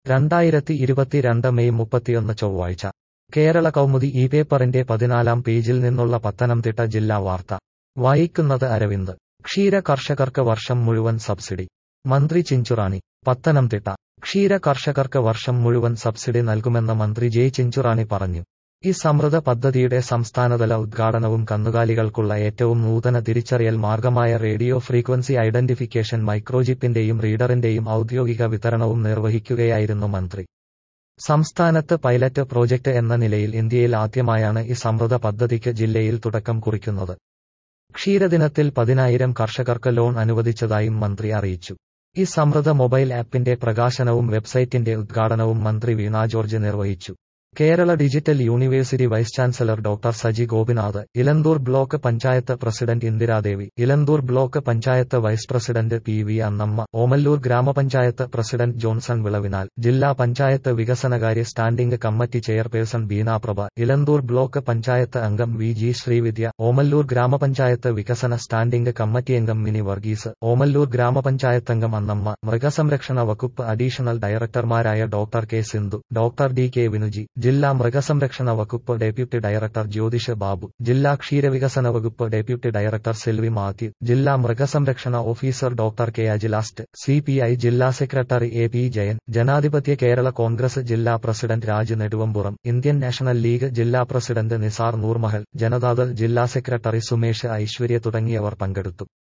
രണ്ടായിരത്തി ഇരുപത്തിരണ്ട് മെയ് മുപ്പത്തിയൊന്ന് ചൊവ്വാഴ്ച കേരള കൗമുദി ഈ പേപ്പറിന്റെ പതിനാലാം പേജിൽ നിന്നുള്ള പത്തനംതിട്ട ജില്ലാ വാർത്ത വായിക്കുന്നത് അരവിന്ദ് ക്ഷീര കർഷകർക്ക് വർഷം മുഴുവൻ സബ്സിഡി മന്ത്രി ചിഞ്ചുറാണി പത്തനംതിട്ട ക്ഷീര കർഷകർക്ക് വർഷം മുഴുവൻ സബ്സിഡി നൽകുമെന്ന് മന്ത്രി ജെ ചിഞ്ചുറാണി പറഞ്ഞു ഈ സമൃദ്ധ പദ്ധതിയുടെ സംസ്ഥാനതല ഉദ്ഘാടനവും കന്നുകാലികൾക്കുള്ള ഏറ്റവും നൂതന തിരിച്ചറിയൽ മാർഗമായ റേഡിയോ ഫ്രീക്വൻസി ഐഡന്റിഫിക്കേഷൻ മൈക്രോജിപ്പിന്റെയും റീഡറിന്റെയും ഔദ്യോഗിക വിതരണവും നിർവഹിക്കുകയായിരുന്നു മന്ത്രി സംസ്ഥാനത്ത് പൈലറ്റ് പ്രോജക്ട് എന്ന നിലയിൽ ഇന്ത്യയിൽ ആദ്യമായാണ് ഈ സമൃദ്ധ പദ്ധതിക്ക് ജില്ലയിൽ തുടക്കം കുറിക്കുന്നത് ക്ഷീരദിനത്തിൽ പതിനായിരം കർഷകർക്ക് ലോൺ അനുവദിച്ചതായും മന്ത്രി അറിയിച്ചു ഈ സമൃദ്ധ മൊബൈൽ ആപ്പിന്റെ പ്രകാശനവും വെബ്സൈറ്റിന്റെ ഉദ്ഘാടനവും മന്ത്രി വീണ ജോർജ് നിർവഹിച്ചു Kerala digital university vice chancellor doctor Saji Gopinath Elanthoor block panchayat president Indiradevi Elanthoor block panchayat vice president P V Annamma Omallur ഗ്രാമപഞ്ചായത്ത് പ്രസിഡന്റ് ജോൺസൺ വിളവിനാൽ ജില്ലാ പഞ്ചായത്ത് വികസനകാര്യ standing committee chairperson Beenaprabha Elanthoor block panchayat അംഗം വി ജി ശ്രീവിദ്യ ഓമല്ലൂർ ഗ്രാമപഞ്ചായത്ത് വികസന സ്റ്റാൻഡിംഗ് കമ്മിറ്റി അംഗം മിനി വർഗീസ് ഓമല്ലൂർ ഗ്രാമപഞ്ചായത്ത് അംഗം അന്നമ്മ മൃഗസംരക്ഷണ വകുപ്പ് അഡീഷണൽ ഡയറക്ടർമാരായ doctor K Sindhu doctor D K Vinuji ജില്ലാ മൃഗസംരക്ഷണ വകുപ്പ് ഡെപ്യൂട്ടി ഡയറക്ടർ ജ്യോതിഷ് ബാബു ജില്ലാ ക്ഷീരവികസന വകുപ്പ് ഡെപ്യൂട്ടി ഡയറക്ടർ സിൽവി മാത്യു ജില്ലാ മൃഗസംരക്ഷണ ഓഫീസർ ഡോക്ടർ കെ അജിലാസ്റ്റ് സി പി ഐ ജില്ലാ സെക്രട്ടറി എ പി ജയൻ ജനാധിപത്യ കേരള കോൺഗ്രസ് ജില്ലാ president Raj Neduvampuram Indian National League ജില്ലാ പ്രസിഡന്റ് നിസാർ നൂർമഹൽ ജനതാദൾ ജില്ലാ സെക്രട്ടറി സുമേഷ് ഐശ്വര്യ തുടങ്ങിയവർ പങ്കെടുത്തു